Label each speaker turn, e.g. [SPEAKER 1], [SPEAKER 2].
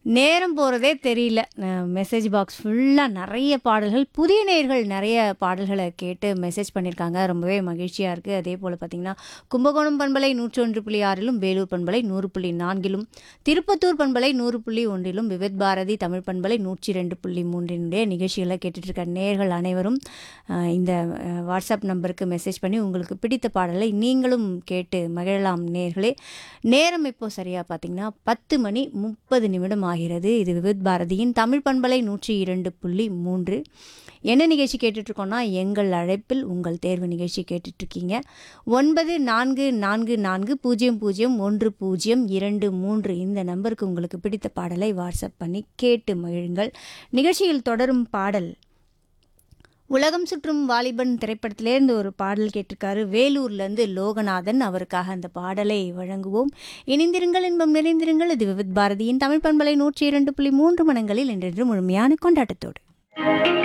[SPEAKER 1] நேரம் போகிறதே தெரியல மெசேஜ் பாக்ஸ் ஃபுல்லாக நிறைய பாடல்கள் புதிய நேயர்கள் நிறைய பாடல்களை கேட்டு மெசேஜ் பண்ணியிருக்காங்க ரொம்பவே மகிழ்ச்சியாக இருக்குது அதே போல் பார்த்திங்கன்னா கும்பகோணம் பண்பலை நூற்றி ஒன்று புள்ளி ஆறிலும் வேலூர் பண்பலை நூறு புள்ளி நான்கிலும் திருப்பத்தூர் பண்பலை நூறு புள்ளி ஒன்றிலும் விவித் பாரதி தமிழ் பண்பலை நூற்றி ரெண்டு புள்ளி மூன்றினுடைய நிகழ்ச்சிகளை கேட்டுட்டு இருக்க நேயர்கள் அனைவரும் அஹ், இந்த அஹ், வாட்ஸ்அப் நம்பருக்கு மெசேஜ் பண்ணி உங்களுக்கு பிடித்த பாடலை நீங்களும் கேட்டு மகிழலாம் நேர்களே நேரம் இப்போ சரியாக பார்த்தீங்கன்னா பத்து மணி முப்பது நிமிடம் ஆகிறது இது விவித் பாரதியின் தமிழ் பண்பலை நூற்றி இரண்டு புள்ளி மூன்று என்ன நிகழ்ச்சி கேட்டுட்ருக்கோன்னா எங்கள் அழைப்பில் உங்கள் தேர்வு நிகழ்ச்சி கேட்டுட்ருக்கீங்க ஒன்பது நான்கு நான்கு நான்கு பூஜ்ஜியம் பூஜ்ஜியம் ஒன்று பூஜ்ஜியம் இரண்டு மூன்று இந்த நம்பருக்கு உங்களுக்கு பிடித்த பாடலை வாட்ஸ்அப் பண்ணி கேட்டு மகிழுங்கள் நிகழ்ச்சியில் தொடரும் பாடல் உலகம் சுற்றும் வாலிபன் திரைப்படத்திலேருந்து ஒரு பாடல் கேட்டிருக்காரு வேலூர்லேருந்து லோகநாதன் அவருக்காக அந்த பாடலை வழங்குவோம் இணைந்திருங்கள் இன்பம் நிறைந்திருங்கள் இது விவித் பாரதியின் தமிழ் பண்பலை நூற்றி இரண்டு புள்ளி மூன்று மணங்களில் என்றென்று முழுமையான கொண்டாட்டத்தோடு